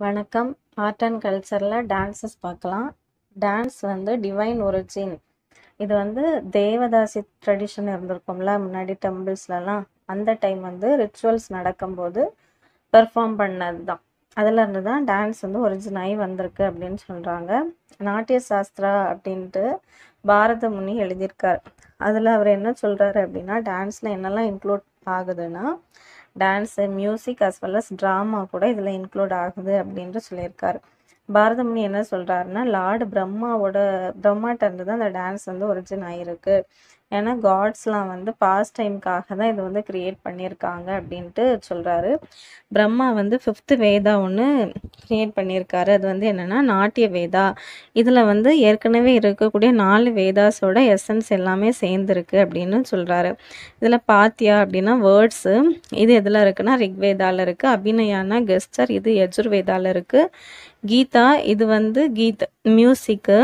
வணக்கம் art and கல்ச்சரில் dances பார்க்கலாம் டான்ஸ் வந்து டிவைன் ஒரிஜின் இது வந்து தேவதாசி ட்ரெடிஷன் இருந்திருக்கும்ல முன்னாடி டெம்பிள்ஸ்லலாம் அந்த டைம் வந்து ரிச்சுவல்ஸ் நடக்கும்போது பெர்ஃபார்ம் பண்ணது தான் அதுலேருந்து தான் டான்ஸ் வந்து ஒரிஜின் ஆகி வந்திருக்கு அப்படின்னு சொல்கிறாங்க நாட்டிய சாஸ்திரா அப்படின்ட்டு பாரத முனி எழுதியிருக்கார் அதில் அவர் என்ன சொல்கிறாரு அப்படின்னா டான்ஸில் என்னெல்லாம் இன்க்ளூட் ஆகுதுன்னா dance music as well as drama கூட இதில் இன்க்ளூட் ஆகுது அப்படின்ட்டு சொல்லியிருக்காரு பாரதமுனி என்ன சொல்கிறாருன்னா லார்டு பிரம்மாவோட பிரம்மாட்ட இருந்து தான் அந்த டான்ஸ் வந்து ஒரிஜின் ஆகிருக்கு ஏன்னா காட்ஸ்லாம் வந்து பாஸ்ட் டைம்க்காக தான் இது வந்து க்ரியேட் பண்ணியிருக்காங்க அப்படின்ட்டு சொல்கிறாரு பிரம்மா வந்து ஃபிஃப்த்து வேதா ஒன்று க்ரியேட் பண்ணியிருக்காரு அது வந்து என்னென்னா நாட்டிய வேதா இதில் வந்து ஏற்கனவே இருக்கக்கூடிய நாலு வேதாஸோட எசன்ஸ் எல்லாமே சேர்ந்துருக்கு அப்படின்னு சொல்கிறாரு இதில் பாத்தியா அப்படின்னா வேர்ட்ஸு இது எதில் இருக்குன்னா ரிக்வேதாவில் இருக்குது அபிநயானா கெஸ்டர் இது யஜுர்வேதாவில் இருக்குது கீதா இது வந்து கீத் மியூசிக்கு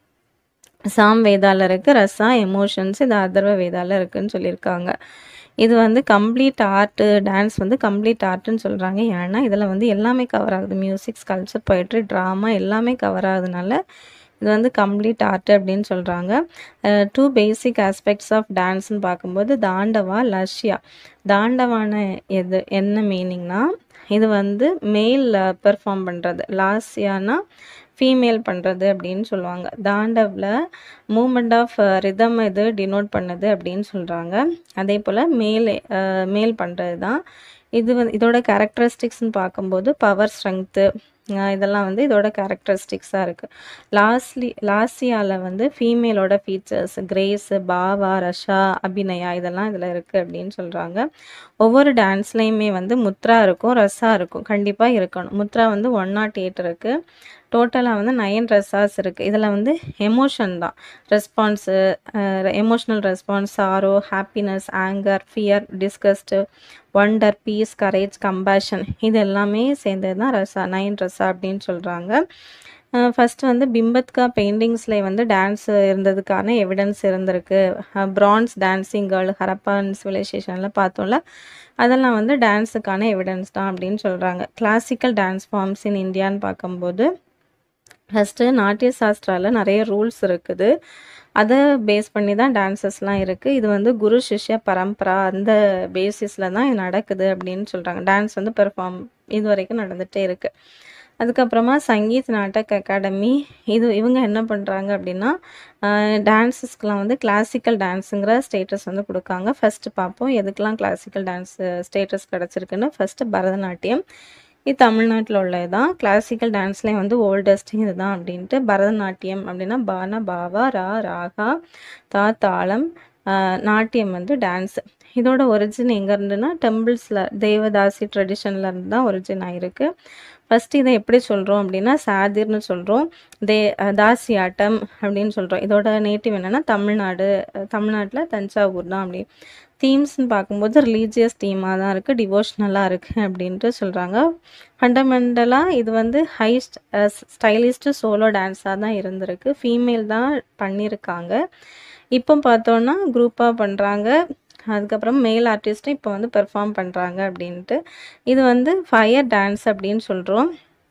சாம் வேதாவில் இருக்குது ரசா எமோஷன்ஸ் இது அதர்வ வேதாவில் இருக்குதுன்னு சொல்லியிருக்காங்க இது வந்து கம்ப்ளீட் ஆர்ட்டு டான்ஸ் வந்து கம்ப்ளீட் ஆர்ட்டுன்னு சொல்கிறாங்க ஏன்னா இதில் வந்து எல்லாமே கவர் ஆகுது மியூசிக் கல்ச்சர் பொயட்ரி ட்ராமா எல்லாமே கவர் ஆகுதுனால இது வந்து கம்ப்ளீட் ஆர்ட் அப்படின்னு சொல்கிறாங்க டூ பேசிக் ஆஸ்பெக்ட்ஸ் ஆஃப் டான்ஸ்னு பார்க்கும்போது தாண்டவா லஷ்யா தாண்டவான எது என்ன மீனிங்னா இது வந்து மேல் பெர்ஃபார்ம் பண்ணுறது லாஸ்யானா ஃபீமேல் பண்ணுறது அப்படின்னு சொல்லுவாங்க தாண்டவில் மூமெண்ட் ஆஃப் ரிதம் இது டினோட் பண்ணுது அப்படின்னு சொல்கிறாங்க அதே போல் மேல் மேல் பண்ணுறது தான் இது வந்து இதோட கேரக்டரிஸ்டிக்ஸ்னு பார்க்கும்போது பவர் ஸ்ட்ரென்த்து இதெல்லாம் வந்து இதோட கேரக்டரிஸ்டிக்ஸாக இருக்குது லாஸ்ட்லி லாஸ்டியாவில் வந்து ஃபீமேலோட ஃபீச்சர்ஸ் கிரேஸு பாவா ரஷா அபிநயா இதெல்லாம் இதில் இருக்குது அப்படின்னு சொல்கிறாங்க ஒவ்வொரு டான்ஸ்லேயுமே வந்து முத்ரா இருக்கும் ரசா இருக்கும் கண்டிப்பாக இருக்கணும் முத்ரா வந்து ஒன் நாட் எயிட் இருக்குது டோட்டலாக வந்து நயன் ரெசார்ஸ் இருக்குது இதில் வந்து எமோஷன் தான் response emotional response sorrow happiness anger fear disgust wonder peace courage compassion இது எல்லாமே சேர்ந்தது தான் ரசா நயன் ரசா அப்படின்னு சொல்கிறாங்க ஃபஸ்ட்டு வந்து பிம்பத்கா பெயிண்டிங்ஸில் வந்து டான்ஸ் இருந்ததுக்கான எவிடன்ஸ் இருந்திருக்கு ப்ரான்ஸ் டான்ஸிங் கேர்ள் ஹரப்பான் சிவிலைசேஷனில் பார்த்தோம்ல அதெல்லாம் வந்து டான்ஸுக்கான எவிடன்ஸ் தான் அப்படின்னு சொல்கிறாங்க கிளாசிக்கல் டான்ஸ் ஃபார்ம்ஸ் இன் இந்தியான்னு பார்க்கும்போது ஃபஸ்ட்டு நாட்டிய சாஸ்திராவில் நிறைய ரூல்ஸ் இருக்குது அதை பேஸ் பண்ணி தான் டான்சஸ்லாம் இருக்குது இது வந்து குரு சிஷ்ய பரம்பரா அந்த பேசிஸில் தான் இது நடக்குது அப்படின்னு சொல்கிறாங்க டான்ஸ் வந்து பெர்ஃபார்ம் இது வரைக்கும் நடந்துகிட்டே இருக்குது அதுக்கப்புறமா சங்கீத் நாட்டக் அகாடமி இது இவங்க என்ன பண்ணுறாங்க அப்படின்னா டான்ஸஸ்க்கெலாம் வந்து கிளாசிக்கல் டான்ஸுங்கிற ஸ்டேட்டஸ் வந்து கொடுக்காங்க ஃபஸ்ட்டு பார்ப்போம் எதுக்கெலாம் கிளாசிக்கல் டான்ஸ் ஸ்டேட்டஸ் கிடச்சிருக்குன்னு ஃபஸ்ட்டு பரதநாட்டியம் இது தமிழ்நாட்டில் உள்ளது தான் கிளாசிக்கல் டான்ஸ்லேயும் வந்து ஓல்டஸ்ட் இது தான் அப்படின்ட்டு பரதநாட்டியம் அப்படின்னா பானா பாவா ரா ராகா தா தாளம் நாட்டியம் வந்து டான்ஸு இதோட ஒரிஜின் எங்கே இருந்துன்னா டெம்பிள்ஸில் தேவதாசி ட்ரெடிஷனில் இருந்து தான் ஒரிஜின் ஆகிருக்கு ஃபஸ்ட்டு இதை எப்படி சொல்கிறோம் அப்படின்னா சாதிர்னு சொல்கிறோம் தே தாசி ஆட்டம் அப்படின்னு சொல்கிறோம் இதோட நேட்டிவ் என்னென்னா தமிழ்நாடு தமிழ்நாட்டில் தஞ்சாவூர் தான் அப்படி தீம்ஸ்னு பார்க்கும்போது ரிலீஜியஸ் தீமாக தான் இருக்குது டிவோஷ்னலாக இருக்குது அப்படின்ட்டு சொல்கிறாங்க ஃபண்டமெண்டலாக இது வந்து ஹை ஸ்டைலிஸ்ட்டு சோலோ டான்ஸாக தான் இருந்திருக்கு ஃபீமேல் தான் பண்ணியிருக்காங்க இப்போ பார்த்தோன்னா குரூப்பாக பண்ணுறாங்க அதுக்கப்புறம் மேல் ஆர்டிஸ்ட்டும் இப்போ வந்து பெர்ஃபார்ம் பண்ணுறாங்க அப்படின்ட்டு இது வந்து ஃபயர் டான்ஸ் அப்படின்னு சொல்கிறோம்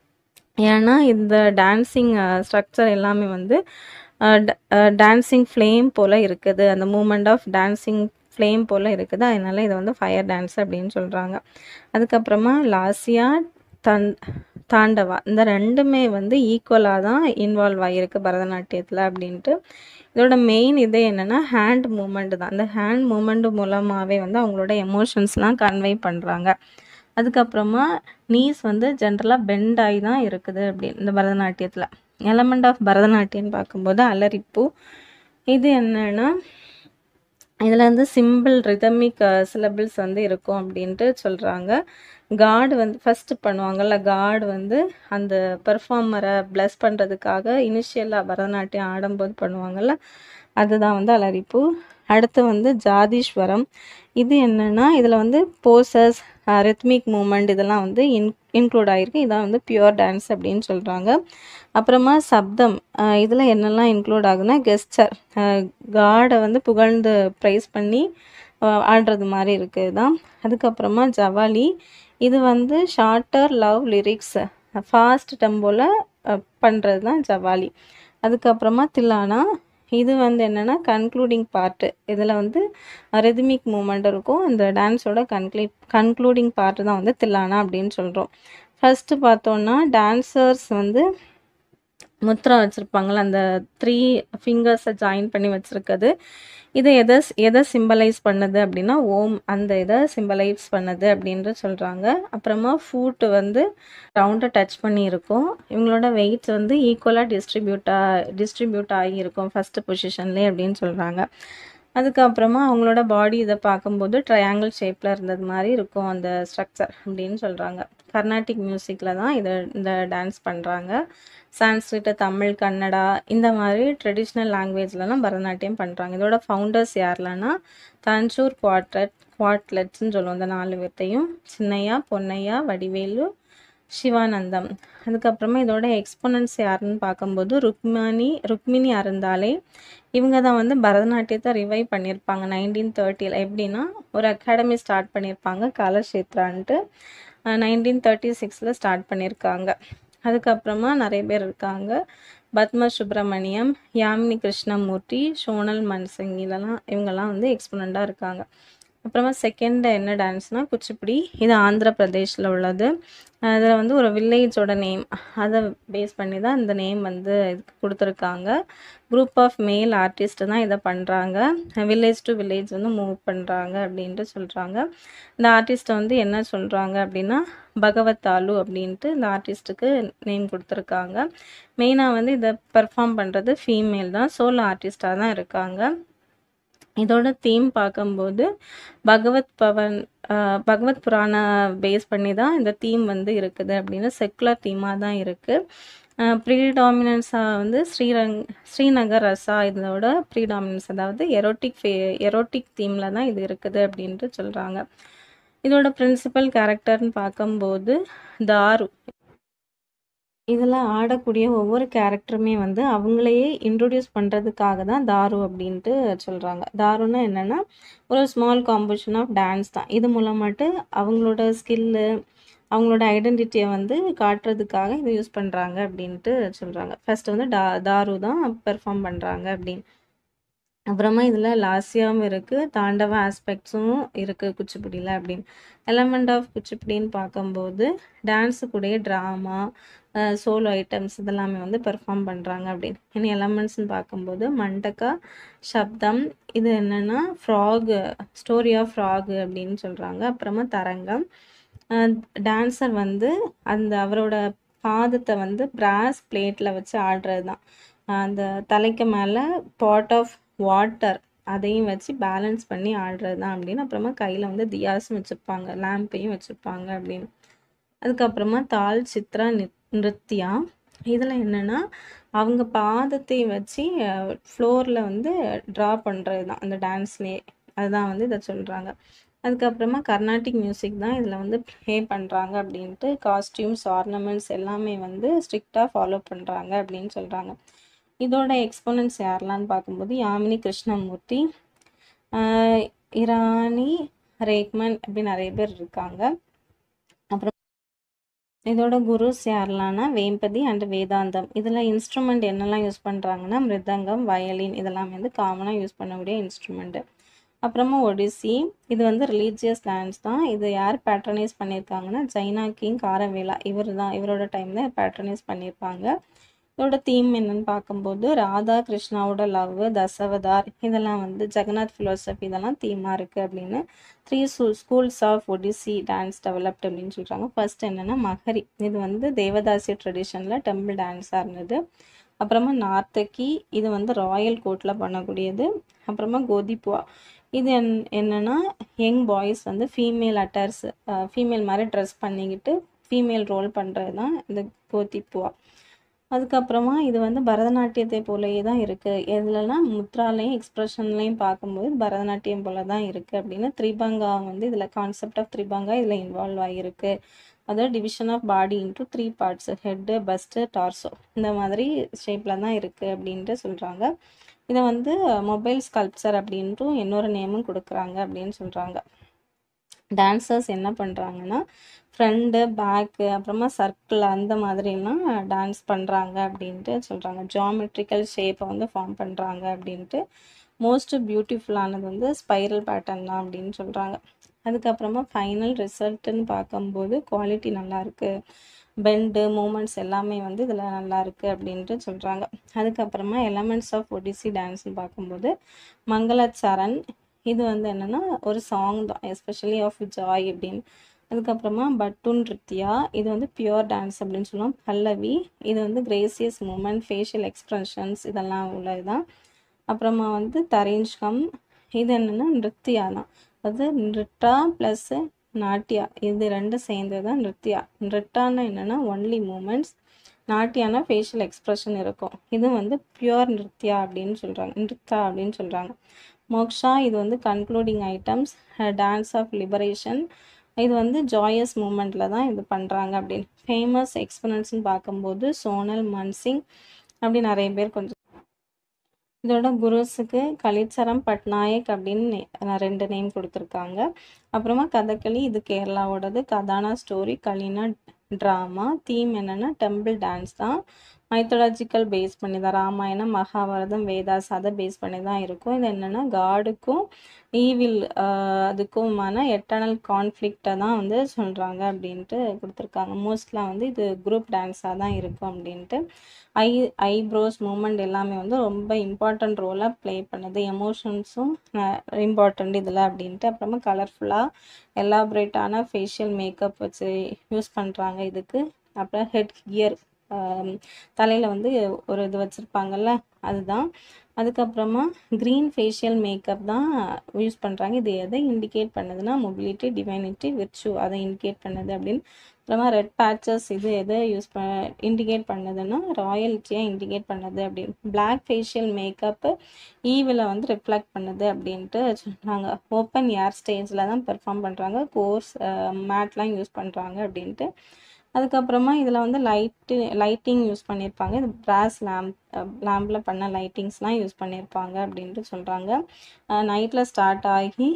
ஏன்னா இந்த டான்ஸிங் ஸ்ட்ரக்சர் எல்லாமே வந்து டான்ஸிங் ஃப்ளேம் போல் இருக்குது அந்த மூமெண்ட் ஆஃப் டான்ஸிங் ஃப்ளேம் போல் இருக்குது அதனால் இதை வந்து ஃபயர் டான்ஸ் அப்படின்னு சொல்கிறாங்க அதுக்கப்புறமா லாசியா தன் தாண்டவா இந்த ரெண்டுமே வந்து ஈக்குவலாக தான் இன்வால்வ் ஆகியிருக்கு பரதநாட்டியத்தில் அப்படின்ட்டு இதோட மெயின் இது என்னென்னா ஹேண்ட் மூமெண்ட் தான் அந்த ஹேண்ட் மூமெண்ட் மூலமாகவே வந்து அவங்களோட எமோஷன்ஸ்லாம் கன்வே பண்ணுறாங்க அதுக்கப்புறமா நீஸ் வந்து ஜென்ரலாக பெண்ட் ஆகி தான் இருக்குது அப்படி இந்த பரதநாட்டியத்தில் எலமெண்ட் ஆஃப் பரதநாட்டியம்னு பார்க்கும்போது அலரிப்பூ இது என்னென்னா இதில் வந்து சிம்பிள் ரிதமிக் சிலபிள்ஸ் வந்து இருக்கும் அப்படின்ட்டு சொல்கிறாங்க காடு வந்து ஃபஸ்ட்டு பண்ணுவாங்கள்ல காடு வந்து அந்த பெர்ஃபார்மரை ப்ளஸ் பண்ணுறதுக்காக இனிஷியலாக பரதநாட்டியம் ஆடும்போது பண்ணுவாங்கள்ல அதுதான் வந்து அலரிப்பூ அடுத்து வந்து ஜாதீஸ்வரம் இது என்னென்னா இதில் வந்து போசஸ் ரித்மிக் மூமெண்ட் இதெல்லாம் வந்து இன் இன்க்ளூட் ஆகிருக்கு இதான் வந்து பியூர் டான்ஸ் அப்படின்னு சொல்கிறாங்க அப்புறமா சப்தம் இதில் என்னெல்லாம் இன்க்ளூட் ஆகுதுன்னா கெஸ்டர் காடை வந்து புகழ்ந்து ப்ரைஸ் பண்ணி ஆடுறது மாதிரி இருக்குது தான் அதுக்கப்புறமா ஜவாலி இது வந்து ஷார்ட்டர் லவ் லிரிக்ஸ் ஃபாஸ்ட் டெம்போவில் பண்ணுறது தான் ஜவாலி அதுக்கப்புறமா தில்லானா இது வந்து என்னென்னா கன்க்ளூடிங் பார்ட்டு இதில் வந்து ரிதமிக் மூமெண்ட் இருக்கும் இந்த டான்ஸோட கன்க்ளீ கன்க்ளூடிங் பார்ட்டு தான் வந்து தில்லானா அப்படின்னு சொல்கிறோம் ஃபஸ்ட்டு பார்த்தோன்னா டான்சர்ஸ் வந்து முத்ரா வச்சுருப்பாங்கள அந்த த்ரீ ஃபிங்கர்ஸை ஜாயின் பண்ணி வச்சுருக்குது இது எதை எதை சிம்பலைஸ் பண்ணுது அப்படின்னா ஓம் அந்த இதை சிம்பலைஸ் பண்ணுது அப்படின்ற சொல்கிறாங்க அப்புறமா ஃபூட்டு வந்து ரவுண்டை டச் பண்ணி இருக்கும் இவங்களோட வெயிட்ஸ் வந்து ஈக்குவலாக டிஸ்ட்ரிபியூட்டா டிஸ்ட்ரிபியூட் ஆகி இருக்கும் ஃபஸ்ட்டு பொசிஷன்லேயே அப்படின்னு சொல்கிறாங்க அதுக்கப்புறமா அவங்களோட பாடி இதை பார்க்கும்போது ட்ரையாங்கிள் ஷேப்பில் இருந்தது மாதிரி இருக்கும் அந்த ஸ்ட்ரக்சர் அப்படின்னு சொல்கிறாங்க கர்நாடிக் மியூசிக்கில் தான் இதை இந்த டான்ஸ் பண்ணுறாங்க சான்ஸ்கிரிட் தமிழ் கன்னடா இந்த மாதிரி ட்ரெடிஷ்னல் லாங்குவேஜ்லலாம் பரதநாட்டியம் பண்ணுறாங்க இதோட ஃபவுண்டர்ஸ் யாரெல்லாம்னா தஞ்சூர் குவாட்லெட் குவாட்லெட்ஸ்னு சொல்லுவோம் இந்த நாலு பேர்த்தையும் சின்னையா பொன்னையா வடிவேலு சிவானந்தம் அதுக்கப்புறமா இதோட எக்ஸ்போனன்ட்ஸ் யாருன்னு பார்க்கும்போது ருக்மணி ருக்மிணி அருந்தாலே இவங்க தான் வந்து பரதநாட்டியத்தை ரிவைவ் பண்ணியிருப்பாங்க நைன்டீன் தேர்ட்டியில் எப்படின்னா ஒரு அகாடமி ஸ்டார்ட் பண்ணியிருப்பாங்க கலஷேத்ரான்ட்டு நைன்டீன் தேர்ட்டி சிக்ஸில் ஸ்டார்ட் பண்ணியிருக்காங்க அதுக்கப்புறமா நிறைய பேர் இருக்காங்க பத்ம சுப்பிரமணியம் யாமினி கிருஷ்ணமூர்த்தி சோனல் மன்சிங் இதெல்லாம் இவங்கெல்லாம் வந்து எக்ஸ்போனண்ட்டாக இருக்காங்க அப்புறமா செகண்ட் என்ன டான்ஸ்னால் குச்சிப்புடி இது ஆந்திர பிரதேஷில் உள்ளது அதில் வந்து ஒரு வில்லேஜோட நேம் அதை பேஸ் பண்ணி தான் இந்த நேம் வந்து இதுக்கு கொடுத்துருக்காங்க குரூப் ஆஃப் மேல் ஆர்டிஸ்ட் தான் இதை பண்ணுறாங்க வில்லேஜ் டு வில்லேஜ் வந்து மூவ் பண்ணுறாங்க அப்படின்ட்டு சொல்கிறாங்க இந்த ஆர்டிஸ்ட்டை வந்து என்ன சொல்கிறாங்க அப்படின்னா பகவத்தாலு அப்படின்ட்டு இந்த ஆர்டிஸ்ட்டுக்கு நேம் கொடுத்துருக்காங்க மெயினாக வந்து இதை பெர்ஃபார்ம் பண்ணுறது ஃபீமேல் தான் சோலோ ஆர்டிஸ்டாக தான் இருக்காங்க இதோட தீம் பார்க்கும்போது பகவத் பவன் பகவத் புராண பேஸ் பண்ணி தான் இந்த தீம் வந்து இருக்குது அப்படின்னு செக்குலர் தீமாக தான் இருக்குது ப்ரீடாமினன்ஸாக வந்து ஸ்ரீரங் ஸ்ரீநகர் ரசா இதோட ப்ரீடாமினன்ஸ் அதாவது எரோட்டிக் ஃபே எரோட்டிக் தீமில் தான் இது இருக்குது அப்படின்ட்டு சொல்கிறாங்க இதோட பிரின்சிபல் கேரக்டர்னு பார்க்கும்போது தாரு இதில் ஆடக்கூடிய ஒவ்வொரு கேரக்டருமே வந்து அவங்களையே இன்ட்ரொடியூஸ் பண்ணுறதுக்காக தான் தாரு அப்படின்ட்டு சொல்கிறாங்க தாருன்னா என்னென்னா ஒரு ஸ்மால் காம்போசிஷன் ஆஃப் டான்ஸ் தான் இது மூலமாட்டு அவங்களோட ஸ்கில்லு அவங்களோட ஐடென்டிட்டியை வந்து காட்டுறதுக்காக இதை யூஸ் பண்ணுறாங்க அப்படின்ட்டு சொல்கிறாங்க ஃபர்ஸ்ட் வந்து டா தாரு தான் பெர்ஃபார்ம் பண்ணுறாங்க அப்படின்னு அப்புறமா இதில் லாஸ்யாவும் இருக்குது தாண்டவ ஆஸ்பெக்ட்ஸும் இருக்குது குச்சிப்புடியில் அப்படின்னு எலமெண்ட் ஆஃப் குச்சிப்புடின்னு பார்க்கும்போது டான்ஸு கூடயே ட்ராமா சோலோ ஐட்டம்ஸ் இதெல்லாமே வந்து பெர்ஃபார்ம் பண்ணுறாங்க அப்படின்னு இனி எலமெண்ட்ஸ்னு பார்க்கும்போது மண்டக்கா சப்தம் இது என்னென்னா ஃப்ராகு ஸ்டோரி ஆஃப் ஃப்ராகு அப்படின்னு சொல்கிறாங்க அப்புறமா தரங்கம் டான்ஸர் வந்து அந்த அவரோட பாதத்தை வந்து பிராஸ் பிளேட்டில் வச்சு ஆடுறது தான் அந்த தலைக்கு மேலே பாட் ஆஃப் வாட்டர் அதையும் வச்சு பேலன்ஸ் பண்ணி ஆடுறது தான் அப்படின்னு அப்புறமா கையில் வந்து தியாஸும் வச்சுருப்பாங்க லேம்பையும் வச்சுருப்பாங்க அப்படின்னு அதுக்கப்புறமா தால் சித்ரா நிருத்யா இதில் என்னென்னா அவங்க பாதத்தை வச்சு ஃப்ளோரில் வந்து ட்ரா பண்ணுறது தான் அந்த டான்ஸ்லேயே அதுதான் வந்து இதை சொல்கிறாங்க அதுக்கப்புறமா கர்நாடிக் மியூசிக் தான் இதில் வந்து ப்ளே பண்ணுறாங்க அப்படின்ட்டு காஸ்டியூம்ஸ் ஆர்னமெண்ட்ஸ் எல்லாமே வந்து ஸ்ட்ரிக்டாக ஃபாலோ பண்ணுறாங்க அப்படின்னு சொல்கிறாங்க இதோட எக்ஸ்போனன்ட்ஸ் யாரெல்லாம்னு பார்க்கும்போது யாமினி கிருஷ்ணமூர்த்தி இரானி ரேக்மன் அப்படி நிறைய பேர் இருக்காங்க அப்புறம் இதோட குருஸ் யாரெல்லாம்னா வேம்பதி அண்ட் வேதாந்தம் இதில் இன்ஸ்ட்ருமெண்ட் என்னெல்லாம் யூஸ் பண்ணுறாங்கன்னா மிருதங்கம் வயலின் இதெல்லாம் வந்து காமனாக யூஸ் பண்ணக்கூடிய இன்ஸ்ட்ருமெண்ட்டு அப்புறமா ஒடிசி இது வந்து ரிலீஜியஸ் டான்ஸ் தான் இது யார் பேட்ரனைஸ் பண்ணியிருக்காங்கன்னா ஜைனா கிங் காரவேலா இவர் தான் இவரோட டைம் தான் பேட்ரனைஸ் பண்ணியிருப்பாங்க இதோட தீம் என்னன்னு பார்க்கும்போது ராதா கிருஷ்ணாவோட லவ் தசவதார் இதெல்லாம் வந்து ஜெகநாத் ஃபிலோசஃபி இதெல்லாம் தீமாக இருக்குது அப்படின்னு three schools of Odissi dance developed அப்படின்னு சொல்கிறாங்க ஃபர்ஸ்ட் என்னென்னா மகரி இது வந்து தேவதாசி ட்ரெடிஷனில் டெம்பிள் டான்ஸாக இருந்தது அப்புறமா நார்த்தகி இது வந்து ராயல் கோர்ட்டில் பண்ணக்கூடியது அப்புறமா கோதிப்புவா இது என் என்னென்னா யங் பாய்ஸ் வந்து ஃபீமேல் அட்டர்ஸ் ஃபீமேல் மாதிரி ட்ரெஸ் பண்ணிக்கிட்டு ஃபீமேல் ரோல் பண்ணுறது தான் இந்த கோதிப்புவா அதுக்கப்புறமா இது வந்து பரதநாட்டியத்தை போலயே தான் இருக்குது எதுலலாம் முத்ராலையும் எக்ஸ்ப்ரெஷன்லையும் பார்க்கும்போது பரதநாட்டியம் போல தான் இருக்குது அப்படின்னு த்ரிபங்கா வந்து இதில் கான்செப்ட் ஆஃப் த்ரிபங்கா இதில் இன்வால்வ் ஆகிருக்கு அதாவது division of body into three parts head bust torso இந்த மாதிரி ஷேப்பில் தான் இருக்குது அப்படின்ட்டு சொல்கிறாங்க இதை வந்து மொபைல் ஸ்கல்ப்சர் அப்படின்ட்டும் இன்னொரு நேமும் கொடுக்குறாங்க அப்படின்னு சொல்கிறாங்க டான்சர்ஸ் என்ன பண்ணுறாங்கன்னா ஃப்ரண்ட்டு பேக்கு அப்புறமா சர்க்கிள் அந்த மாதிரிலாம் டான்ஸ் பண்ணுறாங்க அப்படின்ட்டு சொல்கிறாங்க ஜாமெட்ரிக்கல் ஷேப்பை வந்து ஃபார்ம் பண்ணுறாங்க அப்படின்ட்டு மோஸ்ட் பியூட்டிஃபுல்லானது வந்து ஸ்பைரல் பேட்டர்ன் தான் அப்படின்னு சொல்கிறாங்க அதுக்கப்புறமா ஃபைனல் ரிசல்ட்டுன்னு பார்க்கும்போது குவாலிட்டி நல்லாயிருக்கு பெண்டு மூமெண்ட்ஸ் எல்லாமே வந்து இதில் நல்லா இருக்குது அப்படின்ட்டு சொல்கிறாங்க அதுக்கப்புறமா எலமெண்ட்ஸ் ஆஃப் ஒடிசி டான்ஸ்னு பார்க்கும்போது மங்களச்சரண் இது வந்து என்னென்னா ஒரு சாங் தான் எஸ்பெஷலி ஆஃப் ஜாய் அப்படின்னு அதுக்கப்புறமா பட்டுன் ரித்யா இது வந்து பியூர் டான்ஸ் அப்படின்னு சொல்லுவோம் பல்லவி இது வந்து கிரேசியஸ் மூமெண்ட் ஃபேஷியல் எக்ஸ்ப்ரெஷன்ஸ் இதெல்லாம் உள்ளது தான் அப்புறமா வந்து தரேஞ்ச்கம் இது என்னென்னா நிருத்தியா தான் அது நிருட்டா ப்ளஸ்ஸு நாட்டியா இது ரெண்டும் சேர்ந்தது தான் நிருத்தியா நிருட்டான்னா என்னென்னா ஒன்லி மூமெண்ட்ஸ் நாட்டியானா ஃபேஷியல் எக்ஸ்ப்ரெஷன் இருக்கும் இது வந்து பியூர் நிருத்தியா அப்படின்னு சொல்கிறாங்க நிருத்தா அப்படின்னு சொல்கிறாங்க மோக்ஷா இது வந்து concluding items dance of liberation இது வந்து ஜாயஸ் மூமெண்ட்டில் தான் இது பண்ணுறாங்க அப்படின்னு ஃபேமஸ் எக்ஸ்பனன்ஸ்னு பார்க்கும்போது சோனல் மன்சிங் அப்படி நிறைய பேர் கொஞ்சம் இதோட குருஸுக்கு கலிச்சரம் பட்நாயக் அப்படின்னு நே- ரெண்டு நேம் கொடுத்துருக்காங்க அப்புறமா கதகளி இது கேரளாவோடது கதானா ஸ்டோரி கலினா ட்ராமா தீம் என்னென்னா டெம்பிள் டான்ஸ் தான் மைத்தாலஜிக்கல் பேஸ் பண்ணி தான் ராமாயணம் மகாபாரதம் வேதாஸ் அதை பேஸ் பண்ணி தான் இருக்கும் இது என்னென்னா காடுக்கும் ஈவில் அதுக்குமான எட்டர்னல் கான்ஃப்ளிக்டை தான் வந்து சொல்கிறாங்க அப்படின்ட்டு கொடுத்துருக்காங்க மோஸ்ட்லாம் வந்து இது குரூப் டான்ஸாக தான் இருக்கும் அப்படின்ட்டு ஐ ஐப்ரோஸ் மூமெண்ட் எல்லாமே வந்து ரொம்ப இம்பார்ட்டண்ட் ரோலாக ப்ளே பண்ணுது எமோஷன்ஸும் இம்பார்ட்டண்ட் இதில் அப்படின்ட்டு அப்புறமா கலர்ஃபுல்லாக எலாபரேட்டான ஃபேஷியல் மேக்கப் வச்சு யூஸ் பண்ணுறாங்க இதுக்கு அப்புறம் ஹெட் கியர் தலையில் வந்து ஒரு இது வச்சுருப்பாங்கல்ல அதுதான் அதுக்கப்புறமா க்ரீன் ஃபேஷியல் மேக்கப் தான் யூஸ் பண்ணுறாங்க இது எதை இண்டிகேட் பண்ணுதுன்னா மொபிலிட்டி டிவைனிட்டி விர்ச்சு அதை இண்டிகேட் பண்ணுது அப்படின்னு அப்புறமா ரெட் பேச்சஸ் இது எதை யூஸ் ப இண்டிகேட் பண்ணுதுன்னா ராயல்ட்டியாக இண்டிகேட் பண்ணுது அப்படின்னு பிளாக் ஃபேஷியல் மேக்கப்பு ஈவில் வந்து ரிஃப்ளெக்ட் பண்ணுது அப்படின்ட்டு சொன்னாங்க ஓப்பன் ஏர் ஸ்டேஜில் தான் பெர்ஃபார்ம் பண்ணுறாங்க கோர்ஸ் மேட்லாம் யூஸ் பண்ணுறாங்க அப்படின்ட்டு அதுக்கப்புறமா இதில் வந்து லைட்டு லைட்டிங் யூஸ் பண்ணியிருப்பாங்க இது பிராஸ் லேம்ப் லேம்பில் பண்ண லைட்டிங்ஸ்லாம் யூஸ் பண்ணியிருப்பாங்க அப்படின்ட்டு சொல்கிறாங்க நைட்டில் ஸ்டார்ட் ஆகி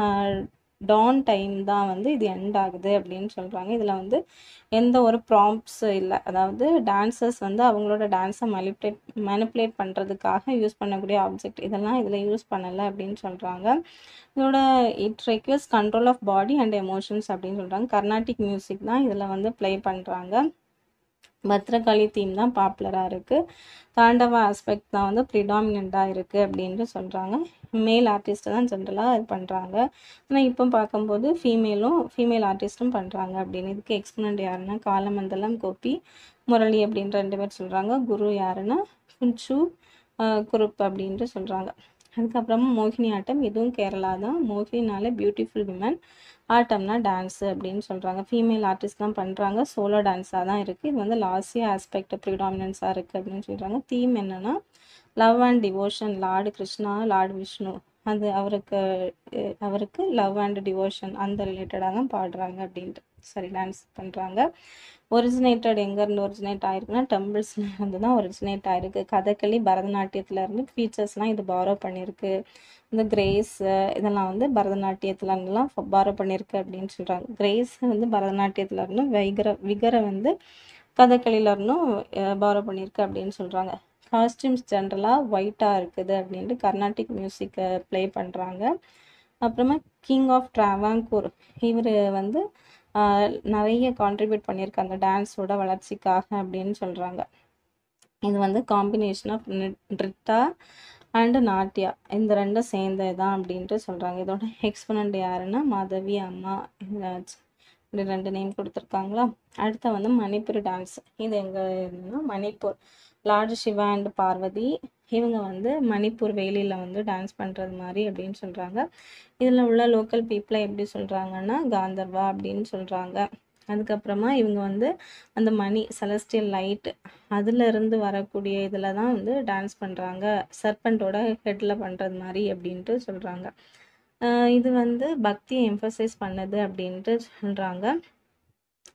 டான் டைம் தான் வந்து இது எண்ட் ஆகுது அப்படின்னு சொல்கிறாங்க இதில் வந்து எந்த ஒரு ப்ராம்ப்ஸ் இல்லை அதாவது டான்சர்ஸ் வந்து அவங்களோட டான்ஸை மலிப்ளேட் மேனிப்புலேட் பண்ணுறதுக்காக யூஸ் பண்ணக்கூடிய ஆப்ஜெக்ட் இதெல்லாம் இதில் யூஸ் பண்ணலை அப்படின்னு சொல்கிறாங்க இதோட it request control of body and emotions அப்படின்னு சொல்கிறாங்க கர்நாடிக் மியூசிக் தான் இதில் வந்து ப்ளே பண்ணுறாங்க பத்ரகாளி தீம் தான் பாப்புலராக இருக்குது தாண்டவ ஆஸ்பெக்ட் தான் வந்து ப்ரிடாமினண்ட்டாக இருக்குது அப்படின்ட்டு சொல்கிறாங்க மேல் ஆர்டிஸ்ட்டு தான் ஜென்ரலாக இது பண்ணுறாங்க ஆனால் இப்போ பார்க்கும்போது ஃபீமேலும் ஃபீமேல் ஆர்டிஸ்ட்டும் பண்ணுறாங்க அப்படின்னு இதுக்கு எக்ஸ்பனண்ட் யாருன்னா காலமண்டலம் கோபி முரளி அப்படின்ற ரெண்டு பேர் சொல்கிறாங்க குரு யாருன்னா குஞ்சு குருப் அப்படின்ட்டு சொல்கிறாங்க அதுக்கப்புறமா மோகினி ஆட்டம் இதுவும் கேரளா தான் மோகினினால பியூட்டிஃபுல் விமன் ஆட்டம்னா டான்ஸு அப்படின்னு சொல்கிறாங்க ஃபீமேல் ஆர்டிஸ்ட் தான் பண்ணுறாங்க சோலோ டான்ஸாக தான் இருக்குது இது வந்து லாஸ்டியா ஆஸ்பெக்ட் ப்ரிடாமினன்ஸாக இருக்குது அப்படின்னு சொல்கிறாங்க தீம் என்னென்னா love and devotion lord Krishna lord Vishnu அது அவருக்கு அஹ் அவருக்கு லவ் அண்ட் டிவோஷன் அந்த ரிலேட்டடாக தான் பாடுறாங்க அப்படின்ட்டு சரி டான்ஸ் பண்ணுறாங்க ஒரிஜினேட்டட் எங்கேருந்து ஒரிஜினேட் ஆயிருக்குன்னா டெம்பிள்ஸ்ல இருந்து தான் ஒரிஜினேட் ஆயிருக்கு கதகளி பரதநாட்டியத்துல இருந்து ஃபீச்சர்ஸ்லாம் இது பாரோ பண்ணியிருக்கு இந்த கிரேஸ் இதெல்லாம் வந்து பரதநாட்டியத்துல இருந்துலாம் பாரோ பண்ணியிருக்கு அப்படின்னு சொல்கிறாங்க கிரேஸ் வந்து பரதநாட்டியத்துல இருந்தும் வைகர விகரை வந்து கதகளியில இருந்தும் பாரோ பண்ணியிருக்கு அப்படின்னு சொல்கிறாங்க காஸ்டியூம்ஸ் ஜென்ரலாக ஒயிட்டாக இருக்குது அப்படின்ட்டு கர்நாடிக் மியூசிக்கை ப்ளே பண்ணுறாங்க அப்புறமா கிங் ஆஃப் ட்ராவாங்கூர் இவர் வந்து ஆஹ், நிறைய கான்ட்ரிபியூட் பண்ணியிருக்காங்க டான்ஸோட வளர்ச்சிக்காக அப்படின்னு சொல்கிறாங்க இது வந்து combination of Nritta and Natya இந்த ரெண்டும் சேர்ந்தது தான் அப்படின்ட்டு சொல்கிறாங்க இதோட எக்ஸ்பனண்ட் யாருன்னா மாதவி அம்மா ராஜ் இப்படி ரெண்டு நேம் கொடுத்துருக்காங்களா அடுத்து வந்து மணிப்பூர் டான்ஸ் இது எங்கே இருக்குன்னா மணிப்பூர் லார்டு சிவா அண்ட் பார்வதி இவங்க வந்து மணிப்பூர் வேலியில் வந்து டான்ஸ் பண்ணுறது மாதிரி அப்படின்னு சொல்கிறாங்க இதில் உள்ள லோக்கல் பீப்புளை எப்படி சொல்கிறாங்கன்னா காந்தர்வா அப்படின்னு சொல்கிறாங்க அதுக்கப்புறமா இவங்க வந்து அந்த மணி செலஸ்டியல் லைட் அதுல இருந்து வரக்கூடிய இதில் தான் வந்து டான்ஸ் பண்ணுறாங்க சர்பண்டோட ஹெட்டில் பண்ணுறது மாதிரி அப்படின்ட்டு சொல்கிறாங்க இது வந்து பக்தியை எம்ஃபசைஸ் பண்ணுது அப்படின்ட்டு சொல்கிறாங்க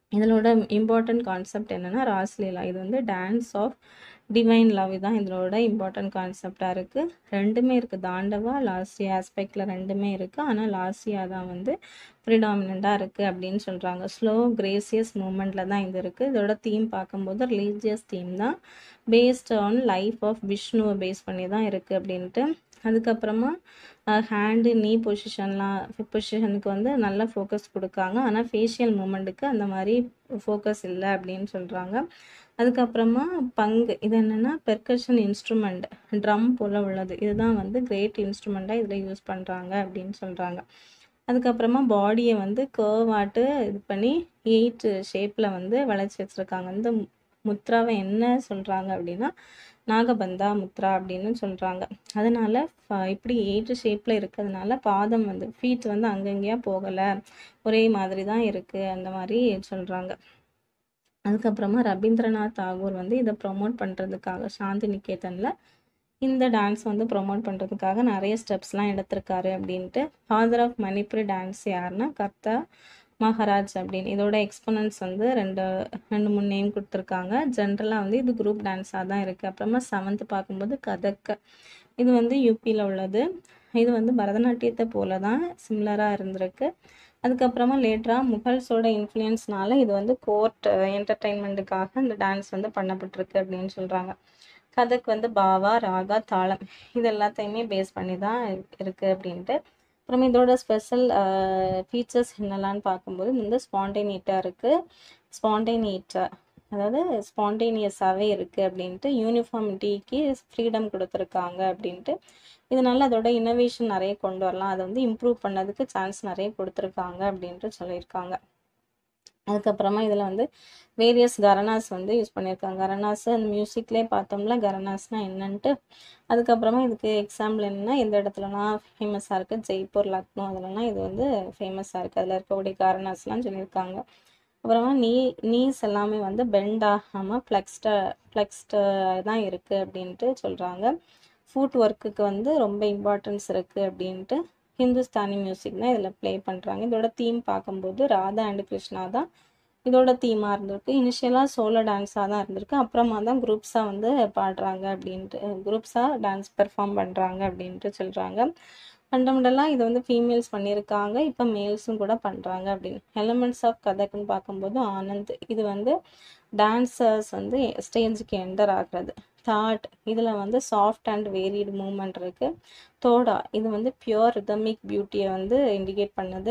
இதனோட இம்பார்ட்டன்ட் கான்செப்ட் என்னென்னா ராஸ்லீலா இது வந்து டான்ஸ் ஆஃப் டிவைன் லவ் தான் இதனோட இம்பார்ட்டன்ட் கான்செப்டாக இருக்குது ரெண்டுமே இருக்குது தாண்டவா லாஸ்டியா ஆஸ்பெக்டில் ரெண்டுமே இருக்குது ஆனால் லாஸ்டியா தான் வந்து ப்ரிடாமினண்ட்டாக இருக்குது அப்படின்னு சொல்கிறாங்க ஸ்லோ கிரேசியஸ் மூமெண்ட்டில் தான் இது இருக்குது இதோட தீம் பார்க்கும்போது ரிலீஜியஸ் தீம் தான் பேஸ்ட் ஆன் லைஃப் ஆஃப் விஷ்ணுவை பேஸ் பண்ணி தான் இருக்குது அப்படின்ட்டு அதுக்கப்புறமா ஹேண்டு நீ பொசிஷன்லாம் பொசிஷனுக்கு வந்து நல்ல ஃபோக்கஸ் கொடுக்காங்க ஆனால் ஃபேஷியல் மூமெண்ட்டுக்கு அந்த மாதிரி ஃபோக்கஸ் இல்லை அப்படின்னு சொல்கிறாங்க அதுக்கப்புறமா பங்கு இது என்னென்னா பெர்கஷன் இன்ஸ்ட்ருமெண்ட் ட்ரம் போல் உள்ளது இதுதான் வந்து கிரேட் இன்ஸ்ட்ருமெண்ட்டாக இதில் யூஸ் பண்ணுறாங்க அப்படின்னு சொல்கிறாங்க அதுக்கப்புறமா பாடியை வந்து கேர்வ் ஆட்டு இது பண்ணி எயிட் ஷேப்பில் வந்து வளைச்சி வச்சுருக்காங்க இந்த முத்ராவை என்ன சொல்கிறாங்க அப்படின்னா நாகபந்தா முத்ரா அப்படின்னு சொல்கிறாங்க அதனால் இப்படி எயிட் ஷேப்பில் இருக்கிறதுனால பாதம் வந்து ஃபீட் வந்து அங்கங்கேயா போகலை ஒரே மாதிரி தான் இருக்குது அந்த மாதிரி சொல்கிறாங்க அதுக்கப்புறமா ரவீந்திரநாத் தாகூர் வந்து இதை ப்ரொமோட் பண்ணுறதுக்காக சாந்தி நிகேதனில் இந்த டான்ஸ் வந்து ப்ரொமோட் பண்ணுறதுக்காக நிறைய ஸ்டெப்ஸ்லாம் எடுத்திருக்காரு அப்படின்ட்டு ஃபாதர் ஆஃப் மணிப்புரி டான்ஸ் யாருன்னா கர்த்தா மகாராஜ் அப்படின்னு இதோட எக்ஸ்போனன்ஸ் வந்து ரெண்டு ரெண்டு மூணு நேம் கொடுத்துருக்காங்க ஜென்ரலாக வந்து இது குரூப் டான்ஸாக தான் இருக்குது அப்புறமா செவன்த் பார்க்கும்போது கதக் இது வந்து யூபியில் உள்ளது இது வந்து பரதநாட்டியத்தை போல தான் சிம்லராக இருந்திருக்கு அதுக்கப்புறமா லேட்டராக முகல்ஸோட இன்ஃப்ளூயன்ஸ்னால இது வந்து கோர்ட் என்டர்டெயின்மெண்ட்டுக்காக இந்த டான்ஸ் வந்து பண்ணப்பட்டிருக்கு அப்படின்னு சொல்கிறாங்க கதக் வந்து பாவா ராகா தாளம் இது எல்லாத்தையுமே பேஸ் பண்ணி தான் இருக்குது அப்படின்ட்டு அப்புறம் இதோட ஸ்பெஷல் ஃபீச்சர்ஸ் என்னெல்லாம்னு பார்க்கும்போது இது வந்து ஸ்பான்டேனியட்டாக இருக்குது ஸ்பான்டேனியட்டாக அதாவது ஸ்பான்டேனியஸாகவே இருக்குது அப்படின்ட்டு யூனிஃபார்மிட்டிக்கு ஃப்ரீடம் கொடுத்துருக்காங்க அப்படின்ட்டு இதனால அதோட இனோவேஷன் நிறைய கொண்டு வரலாம் அதை வந்து இம்ப்ரூவ் பண்ணதுக்கு சான்ஸ் நிறைய கொடுத்துருக்காங்க அப்படின்ட்டு சொல்லியிருக்காங்க அதுக்கப்புறமா இதில் வந்து வேரியஸ் கரனாஸ் வந்து யூஸ் பண்ணியிருக்காங்க கரனாஸ் அந்த மியூசிக்லேயே பார்த்தோம்ல கரனாஸ்னால் என்னன்ட்டு அதுக்கப்புறமா இதுக்கு எக்ஸாம்பிள் என்னென்னா எந்த இடத்துலலாம் ஃபேமஸாக இருக்குது ஜெய்ப்பூர் லக்னோ அதிலலாம் இது வந்து ஃபேமஸாக இருக்குது அதில் இருக்கக்கூடிய கரனாஸ்லாம் சொல்லியிருக்காங்க அப்புறமா நீ நீஸ் எல்லாமே வந்து பெண்ட் ஆகாமல் ஃப்ளெக்ஸ்ட ஃப்ளெக்ஸ்டு தான் இருக்குது அப்படின்ட்டு சொல்கிறாங்க ஃபுட் ஒர்க்குக்கு வந்து ரொம்ப இம்பார்ட்டன்ஸ் இருக்குது அப்படின்ட்டு ஹிந்துஸ்தானி மியூசிக் தான் இதில் ப்ளே பண்ணுறாங்க இதோட தீம் பார்க்கும்போது ராதா அண்ட் கிருஷ்ணா தான் இதோட தீமாக இருந்திருக்கு இனிஷியலாக சோலோ டான்ஸாக தான் இருந்திருக்கு அப்புறமா தான் குரூப்ஸாக வந்து பாடுறாங்க அப்படின்ட்டு குரூப்ஸாக டான்ஸ் பெர்ஃபார்ம் பண்ணுறாங்க அப்படின்ட்டு சொல்கிறாங்க ஃபண்டமெண்டலாக இது வந்து ஃபீமேல்ஸ் பண்ணியிருக்காங்க இப்போ மேல்ஸும் கூட பண்ணுறாங்க அப்படின்னு எலமெண்ட்ஸ் ஆஃப் கதக்குன்னு பார்க்கும்போது ஆனந்த் இது வந்து டான்சர்ஸ் வந்து ஸ்டேஜுக்கு என்டர் ஆகிறது தாட் இதில் வந்து சாஃப்ட் அண்ட் வேரிடு மூமெண்ட் இருக்குது தோடா இது வந்து பியோர் ரிதமிக் பியூட்டியை வந்து இண்டிகேட் பண்ணுது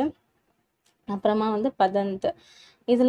அப்புறமா வந்து பதந்த் இதில்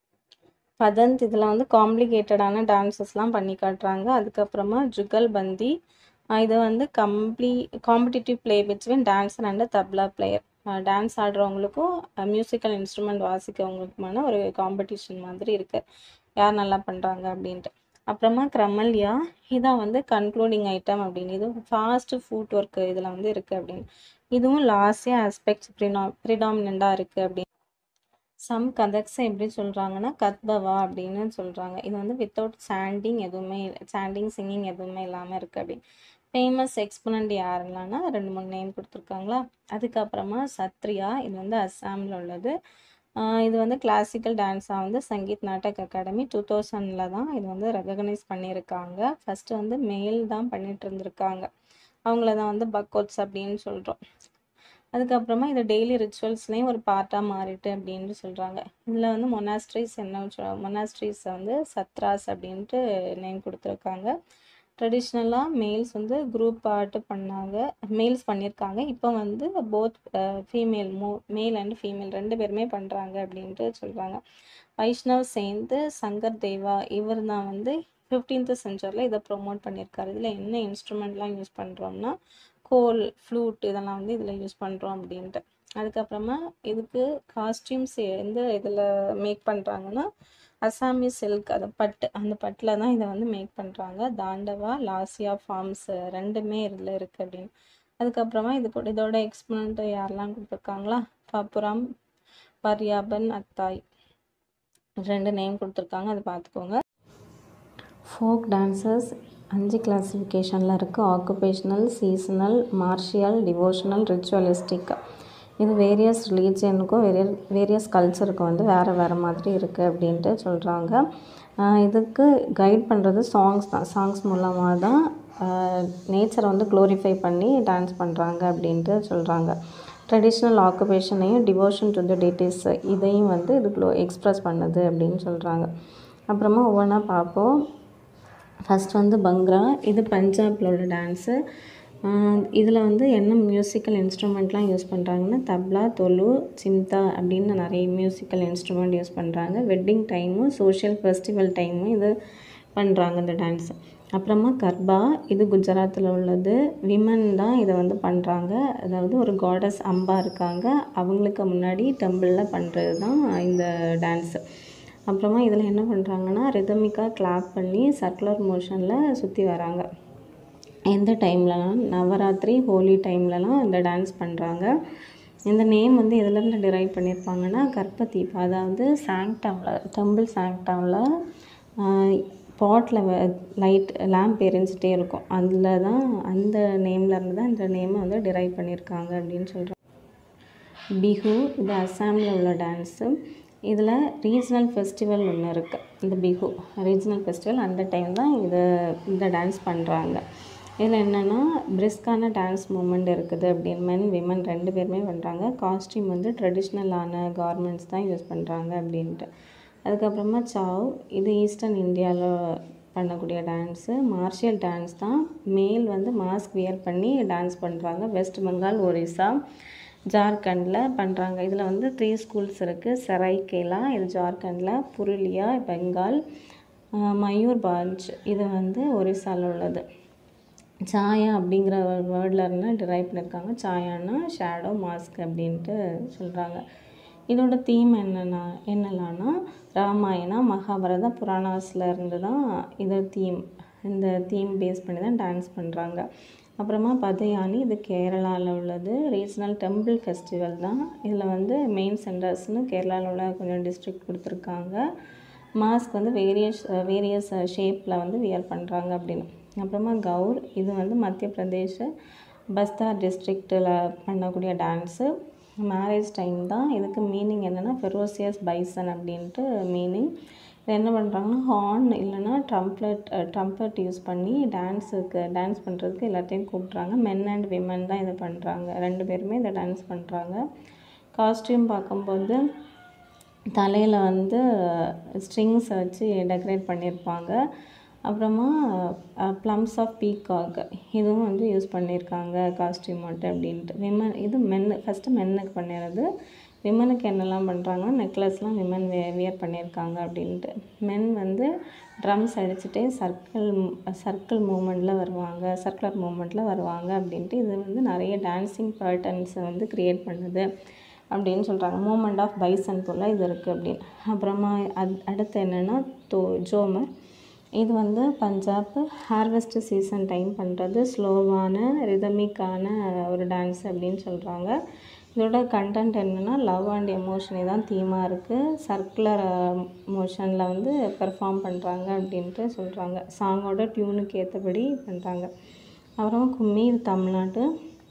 பதந்த் இதில் வந்து காம்ப்ளிகேட்டடான டான்சஸ்லாம் பண்ணி காட்டுறாங்க அதுக்கப்புறமா ஜுகல் பந்தி இது வந்து கம்ப்ளீ competitive play between dancer and tabla player dance ஆடுறவங்களுக்கும் மியூசிக்கல் இன்ஸ்ட்ருமெண்ட் வாசிக்கிறவங்களுக்குமான ஒரு காம்படிஷன் மாதிரி இருக்குது யார் நல்லா பண்ணுறாங்க அப்படின்ட்டு அப்புறமா க்ரமல்யா இதான் வந்து கன்க்ளூடிங் ஐட்டம் அப்படின்னு இது ஃபாஸ்ட் ஃபுட் ஒர்க் இதில் வந்து இருக்குது அப்படின்னு இதுவும் லாஸ்டியா ஆஸ்பெக்ட்ஸ் ப்ரினா ப்ரிடாமினண்ட்டாக இருக்குது அப்படின்னு சம் கதக்ஸை எப்படி சொல்கிறாங்கன்னா கத்பவா அப்படின்னு சொல்கிறாங்க இது வந்து வித்தவுட் சாண்டிங் எதுவுமே சாண்டிங் சிங்கிங் எதுவுமே இல்லாமல் இருக்குது அப்படின்னு ஃபேமஸ் எக்ஸ்பனண்ட் யாருலான்னா ரெண்டு மூணு நேம் கொடுத்துருக்காங்களா அதுக்கப்புறமா சத்ரியா இது வந்து அஸ்ஸாமில் உள்ளது இது வந்து கிளாசிக்கல் டான்ஸாக வந்து சங்கீத் நாடக் அகாடமி டூ தௌசண்டில் தான் இது வந்து ரெகக்னைஸ் பண்ணியிருக்காங்க ஃபஸ்ட்டு வந்து மேல் தான் பண்ணிட்டு இருந்திருக்காங்க அவங்கள தான் வந்து பக்கோட்ஸ் அப்படின்னு சொல்கிறோம் அதுக்கப்புறமா இது டெய்லி ரிச்சுவல்ஸ்லேயும் ஒரு பார்ட்டாக மாறிட்டு அப்படின்னு சொல்கிறாங்க இதில் வந்து மொனாஸ்ட்ரிஸ் என்ன மொனாஸ்ட்ரிஸை வந்து சத்ராஸ் அப்படின்ட்டு நேம் கொடுத்துருக்காங்க ட்ரெடிஷ்னலாக மேல்ஸ் வந்து குரூப் பாட்டு பண்ணாங்க மேல்ஸ் பண்ணியிருக்காங்க இப்போ வந்து போத் ஃபீமேல் மோ மேல் அண்ட் ஃபீமேல் ரெண்டு பேருமே பண்ணுறாங்க அப்படின்ட்டு சொல்கிறாங்க வைஷ்ணவ் சேர்ந்து சங்கர் தேவா இவர் தான் வந்து ஃபிஃப்டீன்த் செஞ்சுரியில் இதை ப்ரொமோட் பண்ணியிருக்காரு இதில் என்ன இன்ஸ்ட்ருமெண்ட்லாம் யூஸ் பண்ணுறோம்னா கோல் ஃப்ளூட் இதெல்லாம் வந்து இதில் யூஸ் பண்ணுறோம் அப்படின்ட்டு அதுக்கப்புறமா இதுக்கு காஸ்டியூம்ஸ் எந்த இதில் மேக் பண்ணுறாங்கன்னா அசாமி சில்க் அது பட்டு அந்த பட்டில் தான் இதை வந்து மேக் பண்ணுறாங்க தாண்டவா லாசியா ஃபார்ம்ஸ் ரெண்டுமே இதில் இருக்குது அப்படின்னு அதுக்கப்புறமா இது கூட இதோட எக்ஸ்பனண்ட் யாரெல்லாம் கொடுத்துருக்காங்களா பாப்புராம் பர்யாபன் அத்தாய் ரெண்டு நேம் கொடுத்துருக்காங்க அதை பார்த்துக்கோங்க ஃபோக் டான்சர்ஸ் அஞ்சு கிளாஸிஃபிகேஷனில் இருக்குது occupational seasonal martial devotional ritualistic இது வேரியஸ் ரிலீஜியனுக்கும் வேரிய வேரியஸ் கல்ச்சருக்கும் வந்து வேறு வேறு மாதிரி இருக்குது அப்படின்ட்டு சொல்கிறாங்க இதுக்கு கைட் பண்ணுறது சாங்ஸ் தான் சாங்ஸ் மூலமாக தான் நேச்சரை வந்து க்ளோரிஃபை பண்ணி டான்ஸ் பண்ணுறாங்க அப்படின்ட்டு சொல்கிறாங்க ட்ரெடிஷ்னல் ஆக்குபேஷனையும் டிவோஷன் டு த டேட்டிஸ் இதையும் வந்து இது க்ளோ எக்ஸ்ப்ரெஸ் பண்ணுது அப்படின்னு சொல்கிறாங்க அப்புறமா ஒவ்வொன்றா பார்ப்போம் ஃபஸ்ட் வந்து பங்க்ரா இது பஞ்சாபில் உள்ள டான்ஸு இதில் வந்து என்ன மியூசிக்கல் இன்ஸ்ட்ருமெண்ட்லாம் யூஸ் பண்ணுறாங்கன்னா தப்லா தொலு சிம்தா அப்படின்னு நிறைய மியூசிக்கல் இன்ஸ்ட்ருமெண்ட் யூஸ் பண்ணுறாங்க வெட்டிங் டைமும் சோஷியல் ஃபெஸ்டிவல் டைமும் இது பண்ணுறாங்க இந்த டான்ஸ் அப்புறமா கர்பா இது குஜராத்தில் உள்ளது விமன் தான் இதை வந்து பண்ணுறாங்க அதாவது ஒரு காடஸ் அம்பா இருக்காங்க அவங்களுக்கு முன்னாடி டெம்பிளில் பண்ணுறது தான் இந்த டான்ஸு அப்புறமா இதில் என்ன பண்ணுறாங்கன்னா ரிதமிக்காக கிளாப் பண்ணி சர்க்குலர் மோஷனில் சுற்றி வராங்க எந்த டைம்லலாம் நவராத்திரி ஹோலி டைம்லலாம் இந்த டான்ஸ் பண்ணுறாங்க இந்த நேம் வந்து எதுலேருந்து டிரைவ் பண்ணியிருப்பாங்கன்னா கர்ப்ப அதாவது சாங்டமில் டெம்பிள் சாங்டமில் பாட்டில் லைட் லேம்ப் எரிஞ்சிட்டே இருக்கும் அதில் தான் அந்த நேம்லேருந்து தான் இந்த நேமை வந்து டிரைவ் பண்ணியிருக்காங்க அப்படின்னு சொல்கிறாங்க பிஹு இது அஸ்ஸாமில் உள்ள டான்ஸு இதில் ரீஜனல் ஃபெஸ்டிவல் ஒன்று இருக்குது இந்த பிஹு ரீஜனல் ஃபெஸ்டிவல் அந்த டைம் தான் இது இந்த டான்ஸ் பண்ணுறாங்க இதில் என்னென்னா பிரிஸ்கான டான்ஸ் மூமெண்ட் இருக்குது அப்படின்னு மென் விமன் ரெண்டு பேருமே பண்ணுறாங்க காஸ்டியூம் வந்து ட்ரெடிஷ்னலான கார்மெண்ட்ஸ் தான் யூஸ் பண்ணுறாங்க அப்படின்ட்டு அதுக்கப்புறமா சாவ் இது ஈஸ்டர்ன் இந்தியாவில் பண்ணக்கூடிய டான்ஸு மார்ஷியல் டான்ஸ் தான் மேல் வந்து மாஸ்க் வியர் பண்ணி டான்ஸ் பண்ணுறாங்க வெஸ்ட் பெங்கால் ஒரிசா ஜார்க்கண்டில் பண்ணுறாங்க இதில் வந்து த்ரீ ஸ்கூல்ஸ் இருக்குது சரைகேலா இது ஜார்க்கண்டில் புருலியா பெங்கால் மயூர்பாஞ்ச் இது வந்து ஒரிசாவில் உள்ளது சாயா அப்படிங்கிற ஒரு வேர்டில் இருந்து டிரைவ் பண்ணியிருக்காங்க சாயானா ஷேடோ மாஸ்க் அப்படின்ட்டு சொல்கிறாங்க இதோட தீம் என்னென்னா என்னலான்னா ராமாயணா மகாபாரத புராணாஸில் இருந்து தான் இது தீம் இந்த தீம் பேஸ் பண்ணி தான் டான்ஸ் பண்ணுறாங்க அப்புறமா பதயானி இது கேரளாவில் உள்ளது ரீஜனல் டெம்பிள் ஃபெஸ்டிவல் தான் இதில் வந்து மெயின் சென்டர்ஸ்னு கேரளாவில் உள்ள கொஞ்சம் டிஸ்ட்ரிக்ட் கொடுத்துருக்காங்க மாஸ்க் வந்து வேரியஸ் வேரியஸ் ஷேப்பில் வந்து வியர் பண்ணுறாங்க அப்படின்னு அப்புறமா கௌர் இது வந்து மத்திய பிரதேஷ் பஸ்தார் டிஸ்ட்ரிக்டில் பண்ணக்கூடிய டான்ஸு மேரேஜ் டைம் தான் இதுக்கு மீனிங் என்னென்னா ஃபெரோசியஸ் பைசன் அப்படின்ட்டு மீனிங் இது என்ன பண்ணுறாங்கன்னா ஹார்ன் இல்லைன்னா ட்ரம்ப்லெட் ட்ரம்ப்லெட் யூஸ் பண்ணி டான்ஸுக்கு டான்ஸ் பண்ணுறதுக்கு எல்லாத்தையும் கூப்பிட்றாங்க மென் அண்ட் விமன் தான் இதை பண்ணுறாங்க ரெண்டு பேருமே இதை டான்ஸ் பண்ணுறாங்க காஸ்டியூம் பார்க்கும்போது தலையில் வந்து ஸ்ட்ரிங்ஸ் வச்சு டெக்கரேட் பண்ணியிருப்பாங்க அப்புறமா ப்ளம்ஸ் ஆஃப் பீகாக் இதுவும் வந்து யூஸ் பண்ணியிருக்காங்க காஸ்டியூம் மட்டும் அப்படின்ட்டு விமன் இது மென்னு ஃபஸ்ட்டு மென்னுக்கு பண்ணிடுறது விமனுக்கு என்னெல்லாம் பண்ணுறாங்கன்னா நெக்லஸ்லாம் விமன் வே வியர் பண்ணியிருக்காங்க அப்படின்ட்டு மென் வந்து ட்ரம்ஸ் அடிச்சுட்டே சர்க்கிள் சர்க்கிள் மூமெண்ட்டில் வருவாங்க சர்க்குலர் மூமெண்ட்டில் வருவாங்க அப்படின்ட்டு இது வந்து நிறைய டான்ஸிங் பேட்டர்ன்ஸை வந்து க்ரியேட் பண்ணுது அப்படின்னு சொல்கிறாங்க மூமெண்ட் ஆஃப் பைசன் போல் இது இருக்குது அப்படின்னு அப்புறமா அது அடுத்து என்னென்னா தோ ஜோமர் இது வந்து பஞ்சாப் ஹார்வெஸ்ட் சீசன் டைம் பண்ணுறது ஸ்லோவான ரிதமிக்கான ஒரு டான்ஸ் அப்படின்னு சொல்கிறாங்க இதோட கண்டென்ட் என்னென்னா லவ் அண்ட் எமோஷனே தான் தீமாக இருக்குது சர்க்குலர் மோஷனில் வந்து பெர்ஃபார்ம் பண்ணுறாங்க அப்படின்ட்டு சொல்கிறாங்க சாங்கோட டியூனுக்கு ஏற்றபடி பண்ணுறாங்க அப்புறம் கும்மி இது தமிழ்நாட்டு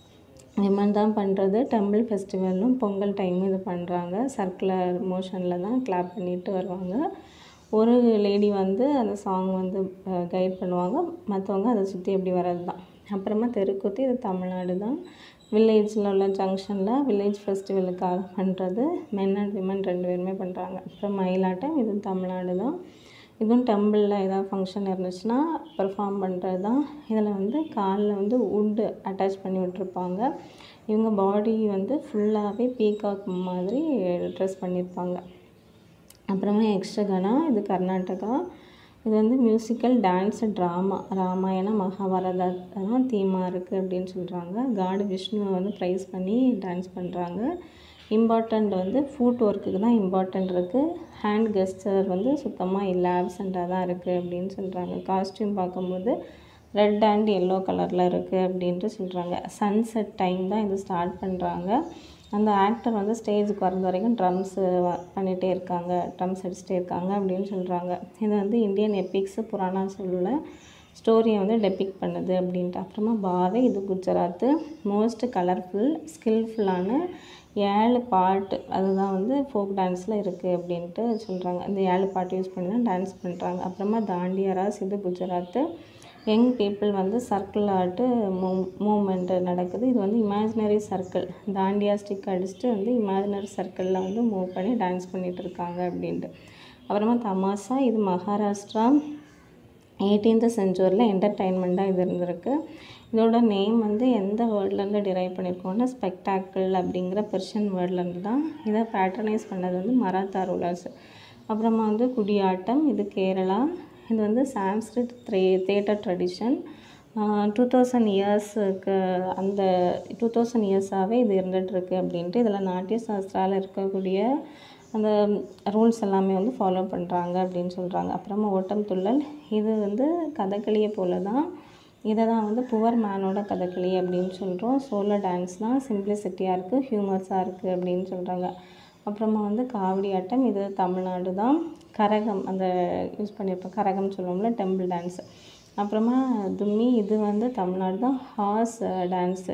விமன் தான் பண்ணுறது டெம்பிள் ஃபெஸ்டிவலும் பொங்கல் டைமும் இது பண்ணுறாங்க சர்க்குலர் மோஷனில் தான் கிளாப் பண்ணிட்டு வருவாங்க ஒரு லேடி வந்து அந்த சாங் வந்து கைட் பண்ணுவாங்க மற்றவங்க அதை சுற்றி எப்படி வர்றது தான் அப்புறமா தெருக்கூத்து இது தமிழ்நாடு தான் வில்லேஜில் உள்ள ஜங்ஷனில் வில்லேஜ் ஃபெஸ்டிவலுக்காக பண்ணுறது மென் அண்ட் விமன் ரெண்டு பேருமே பண்ணுறாங்க அப்புறம் மயிலாட்டம் இது தமிழ்நாடு தான் இதுவும் டெம்பிளில் ஏதாவது ஃபங்க்ஷன் இருந்துச்சுன்னா பெர்ஃபார்ம் பண்ணுறது தான் இதில் வந்து காலில் வந்து வுட்டு அட்டாச் பண்ணி விட்ருப்பாங்க இவங்க பாடி வந்து ஃபுல்லாகவே பீகாக் மாதிரி ட்ரெஸ் பண்ணியிருப்பாங்க அப்புறமா யக்ஷகனா இது கர்நாடகா இது வந்து musical dance drama Ramayana Mahabharata தான் தீமாக இருக்குது அப்படின்னு சொல்கிறாங்க காடு விஷ்ணுவை வந்து ப்ரைஸ் பண்ணி டான்ஸ் பண்ணுறாங்க இம்பார்ட்டண்ட் வந்து ஃபுட் ஒர்க்குக்கு தான் இம்பார்ட்டண்ட் இருக்குது ஹேண்ட் கெஸ்டர் வந்து சுத்தமாக இல்லை ஆப்சண்ட்டாக தான் இருக்குது அப்படின்னு சொல்கிறாங்க காஸ்டியூம் பார்க்கும்போது ரெட் அண்ட் எல்லோ கலரில் இருக்குது அப்படின்ட்டு சொல்கிறாங்க சன்செட் டைம் தான் இது ஸ்டார்ட் பண்ணுறாங்க அந்த ஆக்டர் வந்து ஸ்டேஜுக்கு வரது வரைக்கும் ட்ரம்ஸு பண்ணிகிட்டே இருக்காங்க ட்ரம்ஸ் அடிச்சுட்டே இருக்காங்க அப்படின்னு சொல்கிறாங்க இது வந்து இந்தியன் எபிக்ஸு புராணா சொல்ல ஸ்டோரியை வந்து டெபிக் பண்ணுது அப்படின்ட்டு அப்புறமா பாவே இது குஜராத்து மோஸ்ட் கலர்ஃபுல் ஸ்கில்ஃபுல்லான ஏழு பாட்டு அதுதான் வந்து ஃபோக் டான்ஸில் இருக்குது அப்படின்ட்டு சொல்கிறாங்க இந்த ஏழு பாட்டு யூஸ் பண்ணி தான் டான்ஸ் பண்ணுறாங்க அப்புறமா தாண்டியா ராஸ் இது குஜராத்து யங் பீப்புள் வந்து சர்க்கிள் ஆட்டு மூவ் மூமெண்ட்டு நடக்குது இது வந்து இமேஜினரி சர்க்கிள் தாண்டியா ஸ்டிக் அடிச்சுட்டு வந்து இமேஜினரி சர்க்கிளில் வந்து மூவ் பண்ணி டான்ஸ் பண்ணிகிட்டு இருக்காங்க அப்படின்ட்டு அப்புறமா தமாஷா இது மகாராஷ்டிரா எயிட்டீன்த் செஞ்சுரியில் என்டர்டெயின்மெண்ட்டாக இது இருந்திருக்கு இதோட நேம் வந்து எந்த வேர்ட்லேருந்து டிரைவ் பண்ணியிருக்கோம்னா ஸ்பெக்டாக்கிள் அப்படிங்கிற பெர்ஷியன் வேர்ட்லேருந்து தான் இதை பேட்டர்னைஸ் பண்ணது வந்து மராத்தா ரூலர்ஸ் அப்புறமா வந்து குடியாட்டம் இது கேரளா இது வந்து சான்ஸ்கிரிட் த்ரே தேட்டர் ட்ரெடிஷன் டூ தௌசண்ட் இயர்ஸுக்கு அந்த டூ தௌசண்ட் இயர்ஸாகவே இது இருந்துகிட்ருக்கு அப்படின்ட்டு இதில் நாட்டிய சாஸ்திராவில் இருக்கக்கூடிய அந்த ரூல்ஸ் எல்லாமே வந்து ஃபாலோ பண்ணுறாங்க அப்படின்னு சொல்கிறாங்க அப்புறமா ஓட்டம் துள்ளல் இது வந்து கதகளியை போல தான் இதை தான் வந்து புவர் மேனோட கதகளி அப்படின்னு சொல்கிறோம் சோலோ டான்ஸ் தான் சிம்பிளிசிட்டியாக இருக்குது ஹியூமர்ஸாக இருக்குது அப்படின்னு சொல்கிறாங்க அப்புறமா வந்து காவடி ஆட்டம் இது தமிழ்நாடு தான் கரகம் அந்த யூஸ் பண்ணியிருப்போம் கரகம் சொல்லுவோம்ல டெம்பிள் டான்ஸ் அப்புறமா தும்மி இது வந்து தமிழ்நாடு தான் ஹார்ஸ் டான்ஸு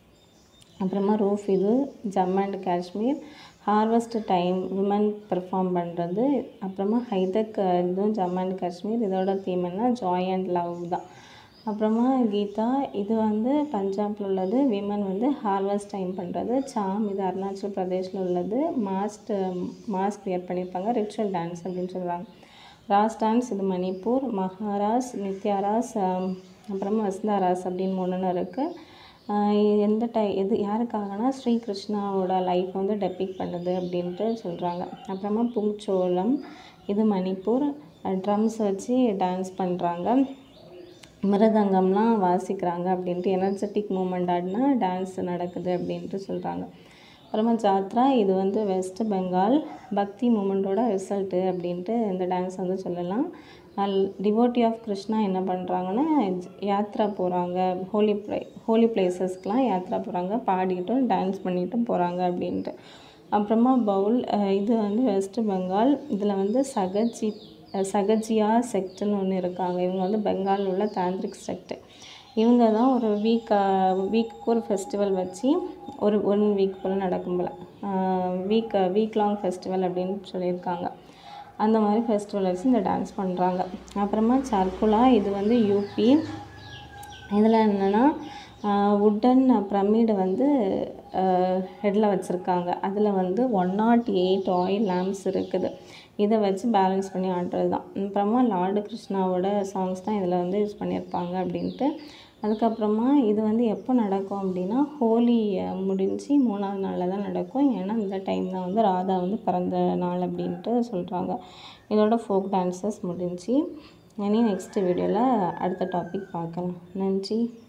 அப்புறமா ரூஃப் இது Jammu and Kashmir harvest time women perform பண்ணுறது அப்புறமா ஹைதக் இதுவும் ஜம்மு அண்ட் காஷ்மீர் இதோட தீம் என்ன ஜாய் அண்ட் லவ் தான் அப்புறமா கீதா இது வந்து பஞ்சாபில் உள்ளது விமன் வந்து ஹார்வெஸ்ட் டைம் பண்ணுறது சாம் இது அருணாச்சல் பிரதேஷில் உள்ளது மாஸ்ட் மாஸ்க் வியர் பண்ணியிருப்பாங்க ரிச்சுவல் டான்ஸ் அப்படின்னு சொல்கிறாங்க ராஸ் டான்ஸ் இது மணிப்பூர் மகாராஸ் நித்யாராஸ் அப்புறமா வசந்தாராஸ் அப்படின்னு மூணுன்னு இருக்குது எந்த டை எது யாருக்காகனா ஸ்ரீ கிருஷ்ணாவோட லைஃப் வந்து டெபிக் பண்ணுது அப்படின்ட்டு சொல்கிறாங்க அப்புறமா பூச்சோளம் இது மணிப்பூர் ட்ரம்ஸ் வச்சு டான்ஸ் பண்ணுறாங்க மிருதங்கம்லாம் வாசிக்கிறாங்க அப்படின்ட்டு எனர்ஜெட்டிக் மூமெண்ட் ஆடினா டான்ஸ் நடக்குது அப்படின்ட்டு சொல்கிறாங்க அப்புறமா ஜாத்ரா இது வந்து வெஸ்ட் பெங்கால் பக்தி மூமெண்ட்டோட ரிசல்ட்டு அப்படின்ட்டு இந்த டான்ஸ் வந்து சொல்லலாம் டிவோட்டி ஆஃப் கிருஷ்ணா என்ன பண்ணுறாங்கன்னா யாத்ரா போகிறாங்க ஹோலி ப்ளே ஹோலி பிளேசஸ்க்கெலாம் யாத்ரா போகிறாங்க பாடிக்கிட்டும் டான்ஸ் பண்ணிட்டும் போகிறாங்க அப்படின்ட்டு அப்புறமா பவுல் இது வந்து வெஸ்ட் பெங்கால் இதில் வந்து சகஜி சகஜியா செக்ட்னு ஒன்று இருக்காங்க இவங்க வந்து பெங்காலில் உள்ள தாந்திரிக் செக்ட் இவங்க தான் ஒரு வீக் வீக்குக்கு ஒரு ஃபெஸ்டிவல் வச்சு ஒரு ஒன் வீக் போல் நடக்கும் போல் வீக் வீக் லாங் ஃபெஸ்டிவல் அப்படின்னு சொல்லியிருக்காங்க அந்த மாதிரி ஃபெஸ்டிவல் வச்சு இந்த டான்ஸ் பண்ணுறாங்க அப்புறமா சர்க்குலா இது வந்து யூபி இதில் என்னென்னா உட்டன் பிரமிடு வந்து ஹெட்டில் வச்சுருக்காங்க அதில் வந்து one naught eight oil lamps இருக்குது இதை வச்சு பேலன்ஸ் பண்ணி ஆடுறது தான் அப்புறமா லார்டு கிருஷ்ணாவோட சாங்ஸ் தான் இதில் வந்து யூஸ் பண்ணியிருப்பாங்க அப்படின்ட்டு அதுக்கப்புறமா இது வந்து எப்போ நடக்கும் அப்படின்னா ஹோலி முடிஞ்சு மூணாவது நாளில் தான் நடக்கும் ஏன்னா இந்த டைம் தான் வந்து ராதா வந்து பிறந்த நாள் அப்படின்ட்டு சொல்கிறாங்க இதோட ஃபோக் டான்ஸஸ் முடிஞ்சு இனி நெக்ஸ்ட் வீடியோவில் அடுத்த டாபிக் பார்க்கலாம் நன்றி